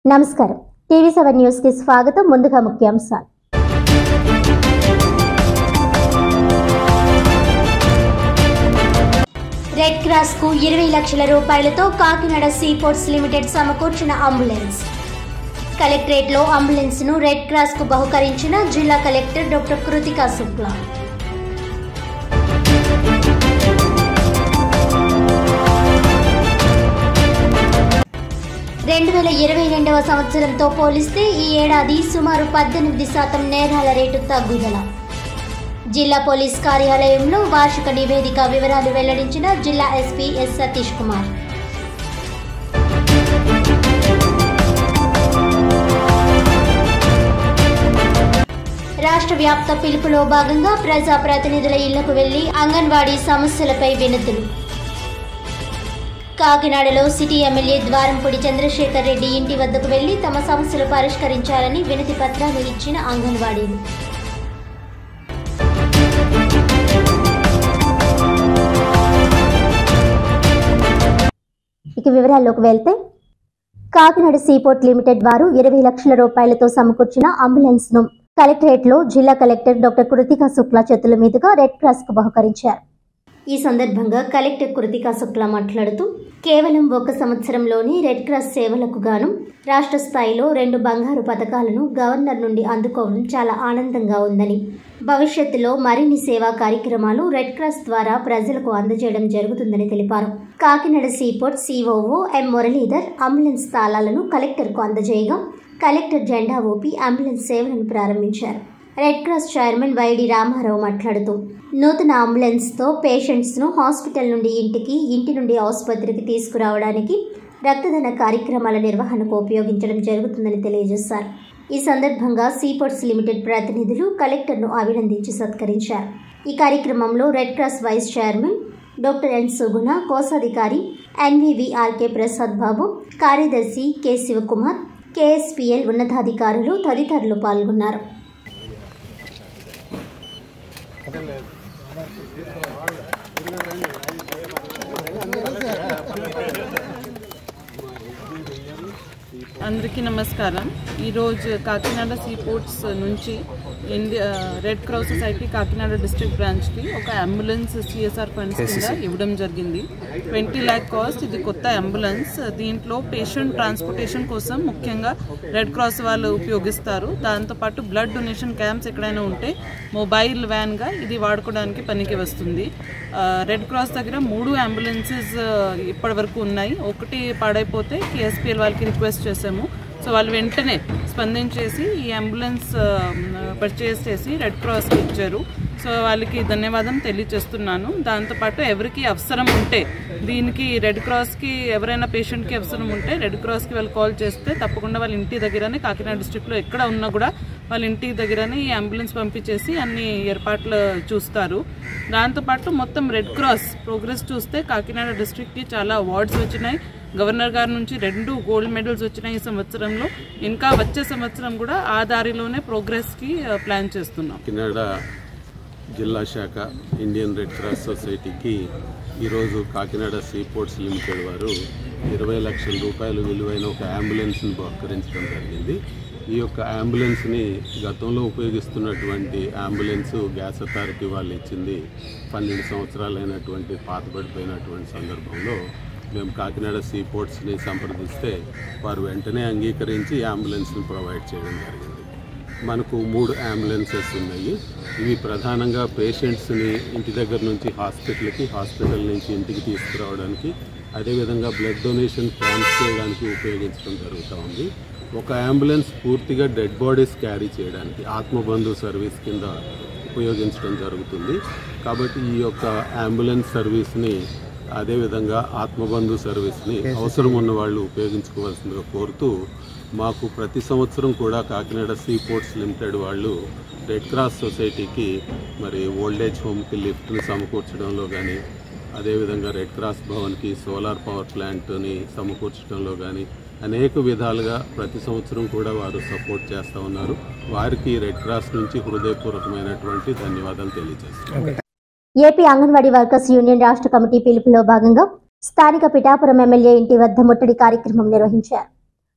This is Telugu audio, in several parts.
నమస్కారం టీవీ సెవెన్ న్యూస్ కి స్వాగతం ముందుగా ముఖ్యాంశాలు రెడ్ క్రాస్ కు ఇరవై లక్షల రూపాయలతో కాకినాడ సీపోర్ట్స్ లిమిటెడ్ సమకూర్చిన అంబులెన్స్ కలెక్టరేట్ లో అంబులెన్స్ ను రెడ్ క్రాస్ కు బహుకరించిన జిల్లా కలెక్టర్ డాక్టర్ కృతికా శుక్లా రెండు వేల ఇరవై రెండవ సంవత్సరంతో పోలిస్తే ఈ ఏడాది సుమారు పద్దెనిమిది శాతం నేరాల రేటు తగ్గుదల జిల్లా పోలీస్ కార్యాలయంలో వార్షిక నివేదిక వివరాలు వెల్లడించిన జిల్లా ఎస్పీ ఎస్ సతీష్ కుమార్ రాష్ట్ర వ్యాప్త పిలుపులో భాగంగా ప్రజా ప్రతినిధుల ఇళ్లకు వెళ్లి అంగన్వాడీ సమస్యలపై వినతులు కాకినాడలో సిటీ ఎమ్మెల్యే ద్వారంపూడి చంద్రశేఖర్ రెడ్డి ఇంటి వద్దకు వెళ్లి తమ సమస్యలు పరిష్కరించాలని వినతి పత్రాలు ఇచ్చిన అంగన్వాడీలు ఇక వివరాల్లోకి వెళ్తే కాకినాడ సీపోర్ట్ లిమిటెడ్ వారు ఇరవై లక్షల రూపాయలతో సమకూర్చిన అంబులెన్స్ ను కలెక్టరేట్ లో జిల్లా కలెక్టర్ డాక్టర్ కృతికా శుక్లా చేతుల మీదుగా రెడ్ క్రాస్ కు బహుకరించారు ఈ సందర్భంగా కలెక్టర్ కృతికా శుక్లా మాట్లాడుతూ కేవలం ఒక సంవత్సరంలోనే రెడ్ క్రాస్ సేవలకు గాను రాష్ట్ర స్థాయిలో రెండు బంగారు పథకాలను గవర్నర్ నుండి అందుకోవడం చాలా ఆనందంగా ఉందని భవిష్యత్తులో మరిన్ని సేవా కార్యక్రమాలు రెడ్ క్రాస్ ద్వారా ప్రజలకు అందజేయడం జరుగుతుందని తెలిపారు Kakinada seaport COO M Muralidhar ambulance తాళాలను కలెక్టర్కు అందజేయగా కలెక్టర్ జెండా ఊపి అంబులెన్స్ సేవలను ప్రారంభించారు red cross chairman Y D Ramarao మాట్లాడుతూ నూతన అంబులెన్స్తో పేషెంట్స్ను హాస్పిటల్ నుండి ఇంటికి ఇంటి నుండి ఆసుపత్రికి తీసుకురావడానికి రక్తదాన కార్యక్రమాల నిర్వహణకు ఉపయోగించడం జరుగుతుందని తెలియజేశారు ఈ సందర్భంగా సీపోర్ట్స్ లిమిటెడ్ ప్రతినిధులు కలెక్టర్ను అభినందించి సత్కరించారు ఈ కార్యక్రమంలో red cross vice chairman doctor N Suguna కోశాధికారి ఎన్వివిఆర్కే ప్రసాద్ బాబు కార్యదర్శి కె శివకుమార్ కేఎస్పిఎల్ ఉన్నతాధికారులు తదితరులు పాల్గొన్నారు అందరికీ నమస్కారం ఈరోజు కాకినాడ సీపోర్ట్స్ నుంచి India red cross society Kakinada district బ్రాంచ్కి ఒక అంబులెన్స్ సిఎస్ఆర్ ఫండ్స్ కింద ఇవ్వడం జరిగింది ట్వంటీ ల్యాక్ కాస్ట్ ఇది కొత్త అంబులెన్స్ దీంట్లో పేషెంట్ ట్రాన్స్పోర్టేషన్ కోసం ముఖ్యంగా రెడ్ క్రాస్ వాళ్ళు ఉపయోగిస్తారు దాంతోపాటు బ్లడ్ డొనేషన్ క్యాంప్స్ ఎక్కడైనా ఉంటే మొబైల్ వ్యాన్గా ఇది వాడుకోవడానికి పనికి వస్తుంది ఆ, రెడ్ క్రాస్ దగ్గర మూడు అంబులెన్సెస్ ఇప్పటి వరకు ఉన్నాయి ఒకటి పాడైపోతే కేఎస్పిఎల్ వాళ్ళకి రిక్వెస్ట్ చేసాము సో వాళ్ళు వెంటనే స్పందించేసి ఈ అంబులెన్స్ పర్చేస్ చేసి రెడ్ క్రాస్కి ఇచ్చారు సో వాళ్ళకి ధన్యవాదం తెలియచేస్తున్నాను దాంతోపాటు ఎవరికి అవసరం ఉంటే దీనికి రెడ్ క్రాస్కి ఎవరైనా పేషెంట్కి అవసరం ఉంటే రెడ్ క్రాస్కి వాళ్ళు కాల్ చేస్తే తప్పకుండా వాళ్ళ ఇంటి దగ్గరనే కాకినాడ డిస్ట్రిక్ట్లో ఎక్కడ ఉన్నా కూడా వాళ్ళ ఇంటి దగ్గరనే ఈ అంబులెన్స్ పంపించేసి అన్ని ఏర్పాట్లు చూస్తారు దాంతోపాటు మొత్తం రెడ్ క్రాస్ ప్రోగ్రెస్ చూస్తే కాకినాడ డిస్ట్రిక్ట్కి చాలా అవార్డ్స్ వచ్చినాయి గవర్నర్ గారి నుంచి రెండు గోల్డ్ మెడల్స్ వచ్చినాయి ఈ సంవత్సరంలో ఇంకా వచ్చే సంవత్సరం కూడా ఆ దారిలోనే ప్రోగ్రెస్కి ఆ, ప్లాన్ చేస్తున్నాం కాకినాడ జిల్లా శాఖ ఇండియన్ రెడ్ క్రాస్ సొసైటీకి ఈరోజు కాకినాడ సీపోర్ట్స్ లిమిటెడ్ వారు ఇరవై లక్షల రూపాయలు విలువైన ఒక అంబులెన్స్ని బహుకరించడం జరిగింది ఈ యొక్క అంబులెన్స్ని గతంలో ఉపయోగిస్తున్నటువంటి అంబులెన్స్ గ్యాస్ అథారిటీ వాళ్ళు ఇచ్చింది పన్నెండు సంవత్సరాలైనటువంటి పాతబడిపోయినటువంటి సందర్భంలో మేము కాకినాడ సీపోర్ట్స్ని సంప్రదిస్తే వారు వెంటనే అంగీకరించి ఈ అంబులెన్స్ని ప్రొవైడ్ చేయడం జరిగింది మనకు మూడు అంబులెన్సెస్ ఉన్నాయి ఇవి ప్రధానంగా పేషెంట్స్ని ఇంటి దగ్గర నుంచి హాస్పిటల్కి హాస్పిటల్ నుంచి ఇంటికి తీసుకురావడానికి అదేవిధంగా బ్లడ్ డొనేషన్ క్యాంప్స్ చేయడానికి ఉపయోగించడం జరుగుతూ ఉంది ఒక అంబులెన్స్ పూర్తిగా డెడ్ బాడీస్ క్యారీ చేయడానికి ఆత్మబంధు సర్వీస్ కింద ఉపయోగించడం జరుగుతుంది కాబట్టి ఈ యొక్క అంబులెన్స్ సర్వీస్ని అదేవిధంగా ఆత్మబంధు సర్వీస్ని అవసరం ఉన్న వాళ్ళు ఉపయోగించుకోవాల్సిందిగా కోరుతూ మాకు ప్రతి సంవత్సరం కూడా కాకినాడ సీ పోర్ట్స్ లిమిటెడ్ వాళ్ళు రెడ్ క్రాస్ సొసైటీకి మరి ఓల్డేజ్ హోమ్కి లిఫ్ట్ని సమకూర్చడంలో కానీ అదేవిధంగా రెడ్ క్రాస్ భవన్కి సోలార్ పవర్ ప్లాంట్ని సమకూర్చడంలో కానీ అనేక విధాలుగా ప్రతి సంవత్సరం కూడా వారు సపోర్ట్ చేస్తూ ఉన్నారు వారికి రెడ్ క్రాస్ నుంచి హృదయపూర్వకమైనటువంటి ధన్యవాదాలు తెలియజేస్తున్నాను ఏపీ అంగన్వాడీ వర్కర్స్ యూనియన్ రాష్ట్ర కమిటీ పిలుపులో భాగంగా స్థానిక పిఠాపురం ఎమ్మెల్యే ఇంటి వద్ద ముట్టడి కార్యక్రమం నిర్వహించారు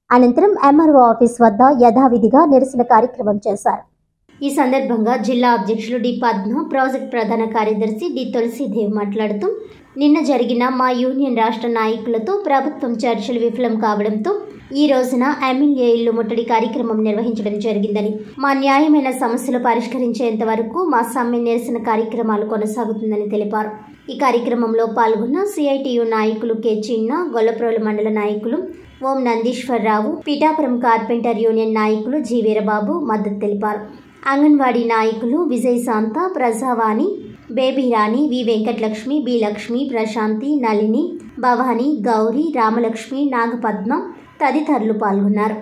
అనంతరం ఎంఆర్ఓ ఆఫీస్ వద్ద యథావిధిగా నిరసన కార్యక్రమం చేశారు ఈ సందర్భంగా జిల్లా అధ్యక్షులు డి పద్మ ప్రాజెక్ట్ ప్రధాన కార్యదర్శి డి తులసీదేవ్ మాట్లాడుతూ నిన్న జరిగిన మా యూనియన్ రాష్ట్ర నాయకులతో ప్రభుత్వం చర్చలు విఫలం కావడంతో ఈ రోజున ఎమ్మెల్యే ఇల్లు ముట్టడి కార్యక్రమం నిర్వహించడం జరిగిందని మా న్యాయమైన సమస్యలు పరిష్కరించేంత వరకు మా సమ్మె నిరసన కార్యక్రమాలు కొనసాగుతుందని తెలిపారు ఈ కార్యక్రమంలో పాల్గొన్న సిఐటియు నాయకులు కె చిన్న గొల్లప్రోలు మండల నాయకులు ఓం నందీశ్వరరావు పిఠాపురం కార్పెంటర్ యూనియన్ నాయకులు జి వీరబాబు మద్దతు తెలిపారు అంగన్వాడీ నాయకులు విజయశాంత ప్రజావాణి బేబీ రాణి వి వెంకటలక్ష్మి బి లక్ష్మి ప్రశాంతి నళిని భవాని గౌరీ రామలక్ష్మి నాగపద్మ తదితరులు పాల్గొన్నారు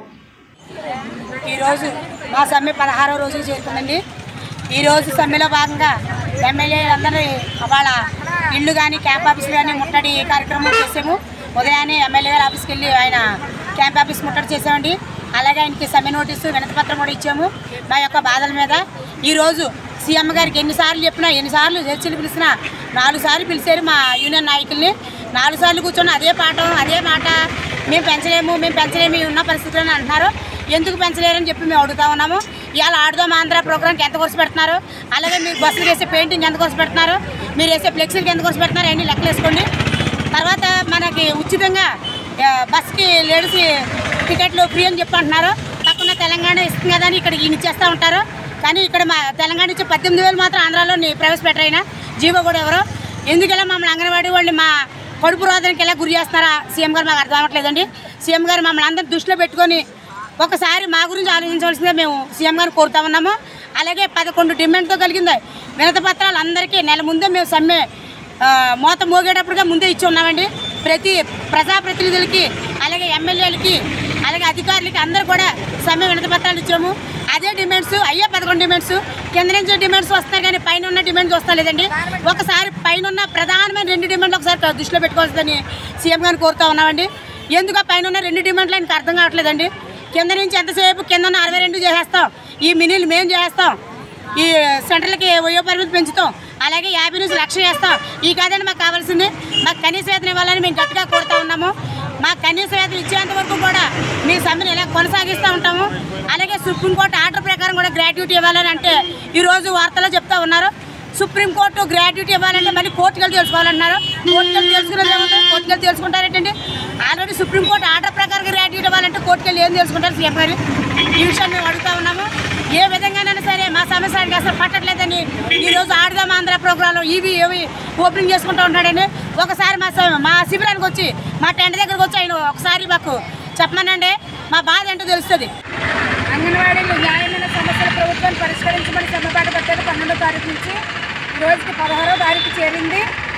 ఈరోజు మా సమ్మె పదహారో రోజు చేరుకుందండి ఈరోజు సమ్మెలో భాగంగా ఎమ్మెల్యేలందరూ వాళ్ళ ఇల్లు కానీ క్యాంప్ ఆఫీసులు కానీ ముట్టడి కార్యక్రమం చేసాము ఉదయాన్నే ఎమ్మెల్యే గారి ఆఫీస్కి వెళ్ళి ఆయన క్యాంప్ ఆఫీస్ ముట్టడి చేసామండి అలాగే ఆయనకి సమ్మె నోటీసు వినతిపత్రం కూడా ఇచ్చాము మా యొక్క బాధల మీద ఈరోజు సీఎం గారికి ఎన్నిసార్లు చెప్పినా ఎన్నిసార్లు చర్చలు పిలిచినా నాలుగు సార్లు పిలిచారు మా యూనియన్ నాయకుల్ని నాలుగు సార్లు కూర్చొని అదే పాఠం అదే మాట మేము పెంచలేము మేము పెంచలేము ఈ ఉన్న పరిస్థితులను అంటున్నారు ఎందుకు పెంచలేరని చెప్పి మేము అడుగుతా ఉన్నాము ఇవాళ ఆడుదాం ఆంధ్ర ప్రోగ్రామ్కి ఎంత ఖర్చు పెడుతున్నారు అలాగే మీరు బస్సులు వేసే పెయింటింగ్ ఎంత ఖర్చు పెడుతున్నారు మీరు వేసే ఫ్లెక్సీలకి ఎంత ఖర్చు పెడుతున్నారు అన్ని లెక్కలు వేసుకోండి తర్వాత మనకి ఉచితంగా ఆ, బస్కి లేడీస్ టికెట్లు ఫ్రీ అని చెప్పి అంటున్నారు పక్కన తెలంగాణ ఇస్తుంది కదా అని ఇక్కడ ఈయన ఇచ్చేస్తూ ఉంటారు కానీ ఇక్కడ మా తెలంగాణ ఇచ్చే పద్దెనిమిది వేలు మాత్రం ఆంధ్రాలో ని- ప్రవేశపెట్టారు ఆయన జీవో కూడా ఎవరు ఎందుకలా మమ్మల్ని అంగన్వాడీ వాళ్ళు మా కడుపు రోదనకి ఎలా గురి చేస్తున్నారా సీఎం గారు మాకు అర్థం అవ్వట్లేదండి సీఎం గారు మమ్మల్ని అందరిని దృష్టిలో పెట్టుకొని ఒకసారి మా గురించి ఆలోచించవలసిందే మేము సీఎం గారిని కోరుతా ఉన్నాము అలాగే పదకొండు డిమాండ్తో కలిగింది వినత పత్రాలు అందరికీ నెల ముందే మేము సమ్మె ఆ, మోత మోగేటప్పుడుగా ముందే ఇచ్చి ఉన్నామండి ప్రతి ప్రజాప్రతినిధులకి అలాగే ఎమ్మెల్యేలకి అలాగే అధికారులకి అందరూ కూడా సమ్మె వినతి పత్రాలు ఇచ్చాము అదే డిమాండ్స్ అయ్యే పదకొండు డిమాండ్స్ కింద నుంచి డిమాండ్స్ వస్తాయి కానీ పైన ఉన్న డిమాండ్స్ వస్తా లేదండి ఒకసారి పైన ఉన్న ప్రధానమైన రెండు డిమాండ్లు ఒకసారి దృష్టిలో పెట్టుకోవాల్సిందని సీఎం గారిని కోరుతా ఉన్నామండి ఎందుకు ఆ పైన ఉన్న రెండు డిమాండ్లు ఆయనకు అర్థం కావట్లేదండి కింద నుంచి ఎంతసేపు కింద ఉన్న అరవై రెండు చేసేస్తాం ఈ మినీలు మేము చేస్తాం ఈ సెంటర్లకి వయో పరిమితి పెంచుతాం అలాగే యాభై నుంచి లక్ష చేస్తాం ఈ కాదండి మాకు కావాల్సింది మాకు కనీస వేతనం ఇవ్వాలని మేము గట్టిగా కోరుతా ఉన్నాము మాకు కనీస వేతనం ఇచ్చేంత వరకు కూడా మీ సమ్మెను ఇలా కొనసాగిస్తూ ఉంటాము అలాగే సుప్రీంకోర్టు ఆర్డర్ ప్రకారం కూడా గ్రాట్యుటీ ఇవ్వాలని అంటే ఈరోజు వార్తలో చెప్తా ఉన్నారు సుప్రీంకోర్టు గ్రాట్యుటీ ఇవ్వాలంటే మళ్ళీ కోర్టుకు వెళ్ళి తెలుసుకోవాలన్నారు కోర్టుకు వెళ్ళి తెలుసుకున్నది ఏముంటుంది కోర్టుకు వెళ్ళి తెలుసుకుంటారేంటండి ఆల్రెడీ సుప్రీంకోర్టు ఆర్డర్ ప్రకారం గ్రాట్యుటీ ఇవ్వాలంటే కోర్టుకు వెళ్ళి ఏం తెలుసుకుంటారు సీఎం గారు ఈ విషయం మేము అడుగుతా ఉన్నాము ఏ విధంగానైనా సరే మా సమస్యకి అసలు పట్టట్లేదని ఈరోజు ఆడదాం ఆంధ్ర ప్రోగ్రాంలో ఇవి ఇవి ఓపెనింగ్ చేసుకుంటూ ఉంటాడని ఒకసారి మా స- మా శిబిరానికి వచ్చి మా టెంట్ దగ్గరకు వచ్చి ఆయన ఒకసారి మాకు చెప్పమనండి మా బాధ ఏంటో తెలుస్తుంది అంగన్వాడీలు న్యాయమైన సమస్యల ప్రభుత్వాన్ని పరిష్కరించమని సమ్మెపాటు పట్టారు పన్నెండో తారీఖు నుంచి ఈ రోజుకి పదహారో తారీఖు చేరింది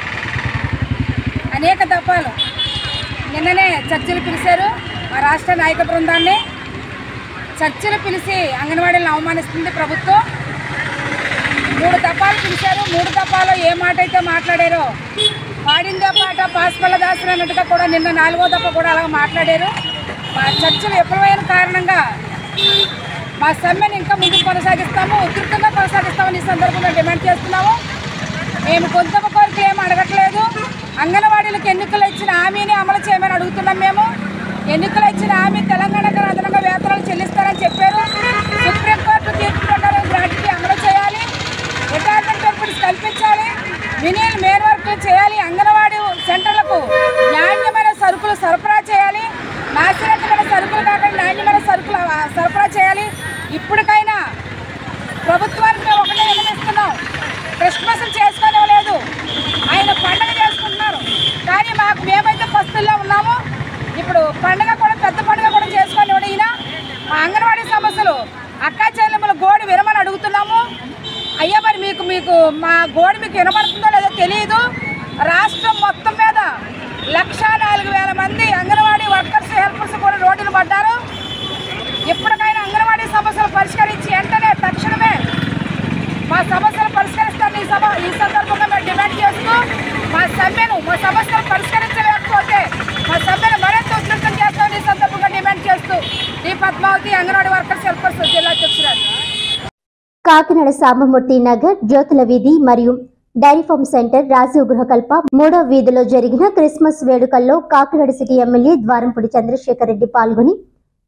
అనేక దఫాలు నిన్ననే చర్చలు పిలిచారు మా రాష్ట్ర నాయక బృందాన్ని చర్చలు పిలిచి అంగన్వాడీలను అవమానిస్తుంది ప్రభుత్వం మూడు దఫాలు పిలిచారు మూడు దఫాలో ఏ మాట అయితే మాట్లాడారో పాడిందో పాట పాస్పల్ల దాసిన అన్నట్టుగా కూడా నిన్న నాలుగో దఫా కూడా అలా మాట్లాడారు మా చర్చలు విఫలమైన కారణంగా మా సమ్మెను ఇంకా ముందుకు కొనసాగిస్తాము ఉధృతంగా కొనసాగిస్తామని ఈ సందర్భంగా డిమాండ్ చేస్తున్నాము మేము గొంతమ కోరికలు ఏమి అడగట్లేదు అంగన్వాడీలకు ఎన్నికలు ఇచ్చిన హామీని అమలు చేయమని అడుగుతున్నాం మేము ఎన్నికలు ఇచ్చిన హామీ తెలంగాణకు అదనంగా వేతనాలు చెల్లిస్తారని చెప్పారు సుప్రీంకోర్టు తీర్పు ప్రకారం గ్రాట్యుటీ అమలు చేయాలి రిటైర్మెంట్ బెనిఫిట్స్ కల్పించాలి మినియల్ మేర్ వర్క్లు చేయాలి అంగన్వాడీ సెంటర్లకు నాణ్యమైన సరుకులు సరఫరా చేయాలి నాసిరకమైన సరుకులు కాకుండా నాణ్యమైన సరుకులు ఆ, సరఫరా చేయాలి ఇప్పటికైనా ప్రభుత్వానికి మేము ఒకటే విన్నవిస్తున్నాం క్రిస్మస్ చేసుకోనివ్వలేదు ఆయన పండగ చేసుకుంటున్నారు కానీ మాకు మేమైతే పస్తుల్లో ఉన్నాము ఇప్పుడు పండగ కూడా పెద్ద పండుగ కూడా చేసుకొని ఈయన మా అంగన్వాడీ సమస్యలు అక్కా చెల్లెమ్మల గోడు విరమని అడుగుతున్నాము అయ్యా మరి మీకు మీకు మా గోడు మీకు వినబడుతుందో లేదో తెలియదు రాష్ట్రం మొత్తం మీద లక్ష నాలుగు వేల మంది అంగన్వాడీ వర్కర్స్ హెల్పర్స్ కూడా రోడ్డును పడ్డారు ఎప్పటికైనా అంగన్వాడీ సమస్యలు పరిష్కరించి వెంటనే తక్షణమే మా సమస్యలు పరిష్కరిస్తాను ఈ సభ ఈ సందర్భంగా మేము డిమాండ్ చేస్తూ మా సమ్మెను మా సమస్యలు పరిష్కరించలేకపోతే మా సమ్మెను మరింత ఉధృతం చేస్తామని ఈ సందర్భంగా డిమాండ్ చేస్తూ ఈ పద్మావతి అంగన్వాడీ వర్కర్స్ హెల్పర్స్ జిల్లా అధ్యక్షురాలు కాకినాడ సాంబమూర్తి నగర్ జ్యోతుల వీధి మరియు dairy farm centre Rajiv Gruhakalpa మూడో వీధిలో జరిగిన క్రిస్మస్ వేడుకల్లో కాకినాడ సిటీ ఎమ్మెల్యే ద్వారంపూడి చంద్రశేఖర్ రెడ్డి పాల్గొని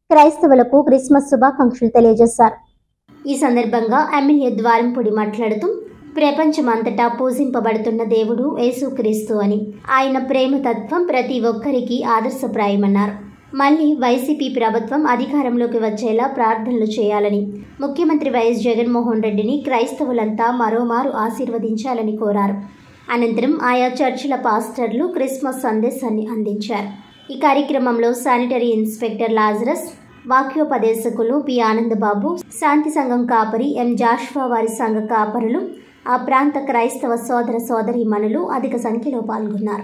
క్రైస్తవులకు క్రిస్మస్ శుభాకాంక్షలు తెలియజేశారు ఈ సందర్భంగా ఎమ్మెల్యే ద్వారంపూడి మాట్లాడుతూ ప్రపంచమంతటా పూజింపబడుతున్న దేవుడు యేసుక్రీస్తు అని ఆయన ప్రేమతత్వం ప్రతి ఒక్కరికి ఆదర్శప్రాయమన్నారు మళ్ళీ వైసీపీ ప్రభుత్వం అధికారంలోకి వచ్చేలా ప్రార్థనలు చేయాలని ముఖ్యమంత్రి వైఎస్ జగన్మోహన్ రెడ్డిని క్రైస్తవులంతా మరోమారు ఆశీర్వదించాలని కోరారు అనంతరం ఆయా చర్చిల పాస్టర్లు క్రిస్మస్ సందేశాన్ని అందించారు ఈ కార్యక్రమంలో శానిటరీ ఇన్స్పెక్టర్ లాజరస్ వాక్యోపదేశకులు పి ఆనందబాబు శాంతి సంఘం కాపరి ఎం జాష్వా వారి సంఘ కాపరులు ఆ ప్రాంత క్రైస్తవ సోదర సోదరీమణులు అధిక సంఖ్యలో పాల్గొన్నారు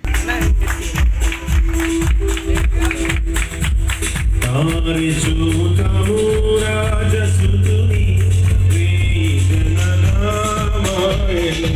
తారి చూతము రాజసుతుని వేదనరామాయణం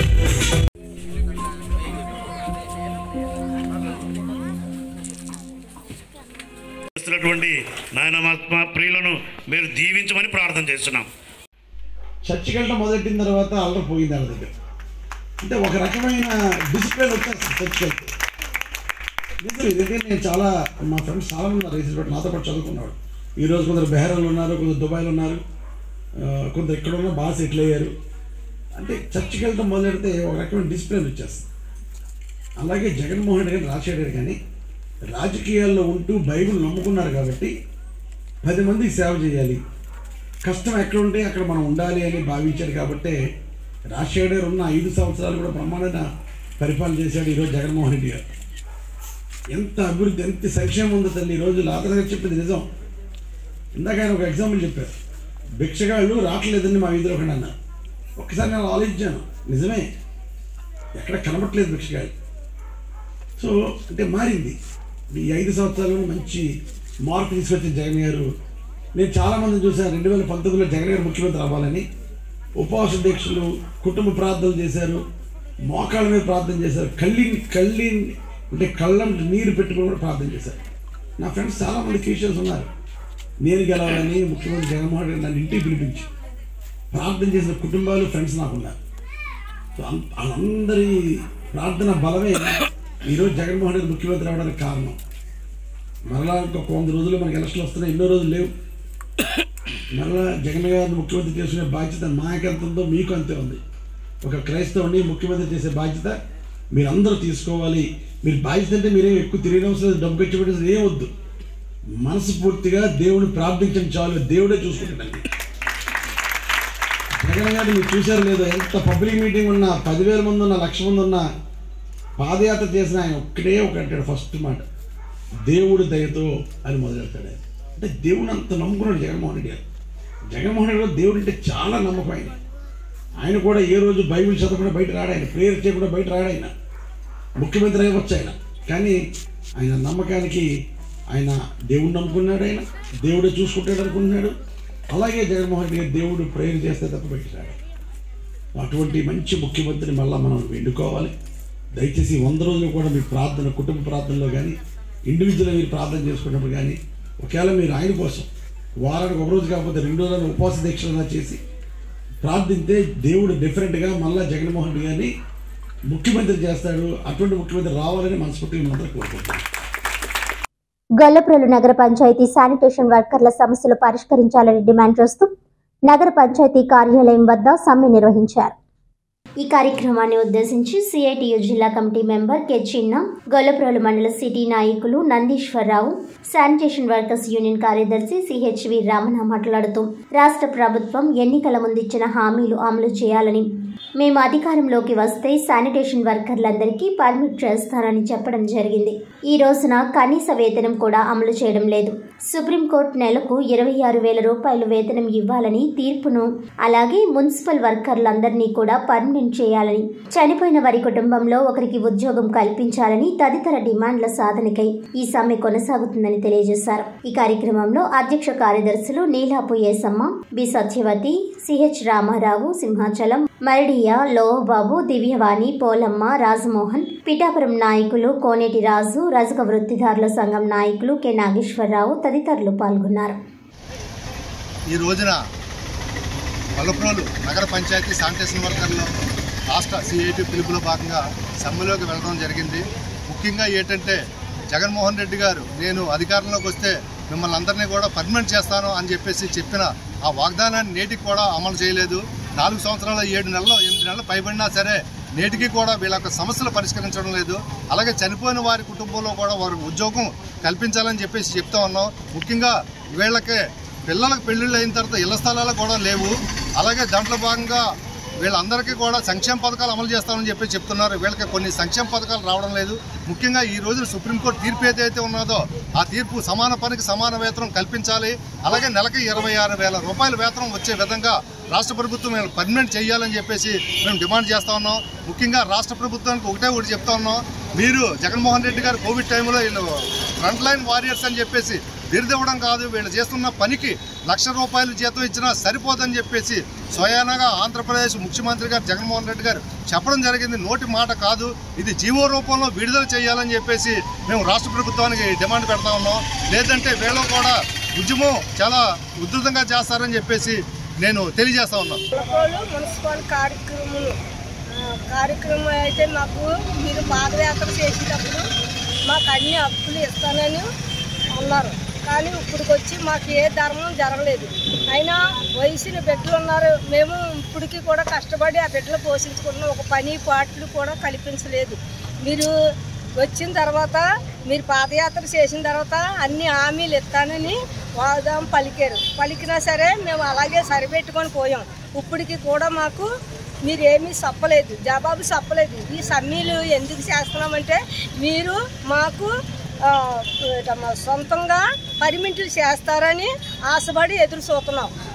చేస్తున్నటువంటి నాయన మా మా ప్రియులను మీరు దీవించమని ప్రార్థన చేస్తున్నాం చర్చికి వెళ్ళడం మొదలెట్టిన తర్వాత అల్లరి పోయింది వాళ్ళ దగ్గర అంటే ఒక రకమైన డిసిప్లిన్ వచ్చేస్తుంది చర్చికి వెళ్తే నిజం ఇదైతే నేను చాలా మా ఫ్రెండ్స్ చాలా మంది ఉన్నారు రీసెంట్ పెట్టి నాతో పాటు చదువుకున్నాడు ఈరోజు కొందరు బెహరాలు ఉన్నారు కొందరు దుబాయ్లో ఉన్నారు ఆ, కొందరు ఎక్కడ ఉన్నా బాగా సెటిల్ అయ్యారు అంటే చర్చికి వెళ్ళడం మొదలెడితే ఒక రకమైన డిసిప్లిన్ వచ్చేస్తుంది అలాగే జగన్మోహన్ రెడ్డి గారు రాజశేఖర్ రెడ్డి కానీ రాజకీయాల్లో ఉంటూ బైబిల్ నమ్ముకున్నారు కాబట్టి పది మందికి సేవ చేయాలి కష్టం ఎక్కడ ఉంటే అక్కడ మనం ఉండాలి అని భావించాడు కాబట్టి రాజశేఖర్ గారు ఉన్న ఐదు సంవత్సరాలు కూడా బ్రహ్మాండంగా పరిపాలన చేశాడు ఈరోజు జగన్మోహన్ రెడ్డి గారు ఎంత అభివృద్ధి ఎంత సంక్షేమం ఉందో తల్లి ఈరోజు లాదర్ గారు చెప్పింది నిజం ఇందాక ఆయన ఒక ఎగ్జాంపుల్ చెప్పారు భిక్షగాళ్ళు రావట్లేదని మా వీధిలో ఒకటి అన్నారు ఒక్కసారి నేను ఆలోచించాను నిజమే ఎక్కడ కనబట్టలేదు భిక్షగాళ్ళు సో అంటే మారింది ఈ ఐదు సంవత్సరాల్లో మంచి మార్పు తీసుకొచ్చిన జగన్ గారు నేను చాలామంది చూశాను రెండు వేల పంతొమ్మిదిలో జగన్ గారు ముఖ్యమంత్రి అవ్వాలని ఉపవాస దీక్షలు కుటుంబ ప్రార్థనలు చేశారు మోకాళ్ళ మీద ప్రార్థన చేశారు కళ్ళి కళ్ళి అంటే కళ్ళం నీరు పెట్టుకుని కూడా ప్రార్థన చేశారు నా ఫ్రెండ్స్ చాలామంది క్రిస్టియన్స్ ఉన్నారు నేను గెలవాలని ముఖ్యమంత్రి జగన్మోహన్ రెడ్డి నన్ను ఇంటికి పిలిపించి ప్రార్థన చేసిన కుటుంబాలు ఫ్రెండ్స్ నాకు ఉన్నారు సో అం- వాళ్ళందరి ప్రార్థన బలమే ఈరోజు జగన్మోహన్ రెడ్డి ముఖ్యమంత్రి అవడానికి కారణం మరలా ఇంకొక వంద రోజులు మనకి ఎలక్షన్లు వస్తున్నాయి ఎన్నో రోజులు లేవు మరలా జగన్ గారిని ముఖ్యమంత్రి చేసుకునే బాధ్యత మాకు ఎంత ఉందో మీకు అంతే ఉంది ఒక క్రైస్తవుని ముఖ్యమంత్రి చేసే బాధ్యత మీరందరూ తీసుకోవాలి మీరు బాధ్యత అంటే మీరేం ఎక్కువ తిరిగిన అవసరం లేదు, డబ్బు ఖర్చు పెట్టేసి ఏం వద్దు మనస్ఫూర్తిగా దేవుని ప్రార్థించడం చాలు దేవుడే చూసుకుంటాడండి జగన్ గారిని మీరు చూశారు లేదో ఎంత పబ్లిక్ మీటింగ్ ఉన్నా పదివేల మంది ఉన్నా లక్ష మంది ఉన్నా పాదయాత్ర చేసిన ఆయన ఒక్కడే ఒక అంటాడు ఫస్ట్ మాట దేవుడి దయతో అని మొదలెడతాడు ఆయన. అంటే దేవుని అంత నమ్ముకున్నాడు జగన్మోహన్ రెడ్డి గారు జగన్మోహన్ రెడ్డి గారు దేవుడు అంటే చాలా నమ్మకం ఆయన ఆయన కూడా ఏ రోజు బైబిల్ చదవకుండా బయట రాడు ఆయన ప్రేయర్ చేయకుండా బయట రాడు ఆయన ముఖ్యమంత్రి అయ్యవచ్చు ఆయన కానీ ఆయన నమ్మకానికి ఆయన దేవుడు నమ్ముకున్నాడు ఆయన దేవుడే చూసుకుంటాడు అనుకున్నాడు అలాగే జగన్మోహన్ రెడ్డి గారు దేవుడు ప్రేయర్ చేస్తే తప్ప బయట రాడు అటువంటి మంచి ముఖ్యమంత్రిని మళ్ళీ మనం ఎన్నుకోవాలి దయచేసి ఈ వంద రోజులు కూడా మీ ప్రార్థన కుటుంబ ప్రార్థనలో కానీ ఇండివిజువల్గా మీరు ప్రార్థన చేసుకున్నప్పుడు కానీ ఒకవేళ మీరు ఆయన కోసం వారానికి ఒక రోజు కాకపోతే రెండు రోజులను ఉపవాస దీక్షలు చేసి ప్రార్థింతే దేవుడు డిఫరెంట్గా మళ్ళా జగన్మోహన్ రెడ్డి గారిని ముఖ్యమంత్రి చేస్తాడు అటువంటి ముఖ్యమంత్రి రావాలని మనస్ఫూర్తిగా మనందరూ కోరుకుంటున్నాం గొల్లప్రోలు నగర పంచాయతీ శానిటేషన్ వర్కర్ల సమస్యలు పరిష్కరించాలని డిమాండ్ చేస్తూ నగర పంచాయతీ కార్యాలయం వద్ద సమ్మె నిర్వహించారు ఈ కార్యక్రమాన్ని ఉద్దేశించి సిఐటియు జిల్లా కమిటీ మెంబర్ కె చిన్న గొల్లప్రోలు మండల సిటీ నాయకులు నందీశ్వరరావు శానిటేషన్ వర్కర్స్ యూనియన్ కార్యదర్శి సిహెచ్వి రమణ మాట్లాడుతూ రాష్ట్ర ప్రభుత్వం ఎన్నికల ముందిచ్చిన హామీలు అమలు చేయాలని మేము అధికారంలోకి వస్తే శానిటేషన్ వర్కర్లందరికీ పర్మిట్ చేస్తారని చెప్పడం జరిగింది ఈ రోజున కనీస వేతనం కూడా అమలు చేయడం లేదు సుప్రీంకోర్టు నెలకు ఇరవై ఆరు వేల రూపాయలు వేతనం ఇవ్వాలని తీర్పును అలాగే మున్సిపల్ వర్కర్లందరినీ కూడా పర్మనెంట్ చేయాలని చనిపోయిన వారి కుటుంబంలో ఒకరికి ఉద్యోగం కల్పించాలని తదితర డిమాండ్ల సాధనకై ఈ సమ్మె కొనసాగుతుందని తెలియజేశారు ఈ కార్యక్రమంలో అధ్యక్ష కార్యదర్శులు నీలాపు ఏసమ్మ బి సత్యవతి సిహెచ్ రామారావు సింహాచలం మరడియా లోహబాబు దివ్యవాణి పోలమ్మ రాజమోహన్ పిఠాపురం నాయకులు కోనేటి రాజు రజక వృత్తిదారుల సంఘం నాయకులు కె నాగేశ్వరరావు తదితరులు పాల్గొన్నారు ఈ రోజున పలుపురోలు నగర పంచాయతీ శానిటేషన్ వర్కర్లు రాష్ట్ర సిఐటి పిలుపులో భాగంగా సమ్మెలోకి వెళ్ళడం జరిగింది ముఖ్యంగా ఏంటంటే జగన్మోహన్ రెడ్డి గారు నేను అధికారంలోకి వస్తే మిమ్మల్ని అందరినీ కూడా పర్మనెంట్ చేస్తాను అని చెప్పేసి చెప్పిన ఆ వాగ్దానాన్ని నేటికి కూడా అమలు చేయలేదు నాలుగు సంవత్సరాలు ఏడు నెలలు ఎనిమిది నెలలు పైబడినా సరే నేటికి కూడా వీళ్ళ యొక్క సమస్యలు పరిష్కరించడం లేదు అలాగే చనిపోయిన వారి కుటుంబంలో కూడా వారికి ఉద్యోగం కల్పించాలని చెప్పేసి చెప్తా ఉన్నాం ముఖ్యంగా వీళ్ళకి పిల్లలకు పెళ్ళిళ్ళు అయిన తర్వాత ఇళ్ల స్థలాలు కూడా లేవు అలాగే దాంట్లో భాగంగా వీళ్ళందరికీ కూడా సంక్షేమ పథకాలు అమలు చేస్తామని చెప్పి చెప్తున్నారు వీళ్ళకి కొన్ని సంక్షేమ పథకాలు రావడం లేదు ముఖ్యంగా ఈ రోజు సుప్రీంకోర్టు తీర్పు ఏదైతే ఉన్నదో ఆ తీర్పు సమాన పనికి సమాన వేతనం కల్పించాలి అలాగే నెలకి ఇరవై ఆరు వేల రూపాయల వేతనం వచ్చే విధంగా రాష్ట్ర ప్రభుత్వం వీళ్ళని పర్మనెంట్ చేయాలని చెప్పేసి మేము డిమాండ్ చేస్తా ఉన్నాం ముఖ్యంగా రాష్ట్ర ప్రభుత్వానికి ఒకటే ఒకటి చెప్తా ఉన్నాం మీరు జగన్మోహన్ రెడ్డి గారు కోవిడ్ టైంలో వీళ్ళు ఫ్రంట్ లైన్ వారియర్స్ అని చెప్పేసి బిరుదివ్వడం కాదు వీళ్ళు చేస్తున్న పనికి లక్ష రూపాయలు జీతం ఇచ్చినా సరిపోదని చెప్పేసి స్వయానగా ఆంధ్రప్రదేశ్ ముఖ్యమంత్రి గారు జగన్మోహన్ రెడ్డి గారు చెప్పడం జరిగింది నోటి మాట కాదు ఇది జీవో రూపంలో విడుదల చేయాలని చెప్పేసి మేము రాష్ట్ర ప్రభుత్వానికి డిమాండ్ పెడతా ఉన్నాం లేదంటే వీళ్ళు కూడా ఉద్యమం చాలా ఉధృతంగా చేస్తారని చెప్పేసి నేను తెలియజేస్తా ఉన్నాను కొలకోలు మున్సిపల్ కార్యక్రమం కార్యక్రమం అయితే మాకు మీరు పాదయాత్ర చేసేటప్పుడు మాకు అన్ని హక్కులు ఇస్తానని అన్నారు కానీ ఇప్పటికొచ్చి మాకు ఏ ధర్మం జరగలేదు అయినా వయసున బిడ్డలు ఉన్నారు మేము ఇప్పటికీ కూడా కష్టపడి ఆ బిడ్డలు పోషించుకుంటున్నాం ఒక పని పాటలు కూడా కల్పించలేదు మీరు వచ్చిన తర్వాత మీరు పాదయాత్ర చేసిన తర్వాత అన్ని హామీలు ఇస్తానని వాదాం పలికారు పలికినా సరే మేము అలాగే సరిపెట్టుకొని పోయాం ఇప్పటికి కూడా మాకు మీరు ఏమీ చెప్పలేదు జవాబు చెప్పలేదు ఈ సమ్మీలు ఎందుకు చేస్తున్నామంటే మీరు మాకు ఆ, ఇట మా సొంతంగా పరిమితులు చేస్తారని ఆశపడి ఎదురు చూస్తున్నాం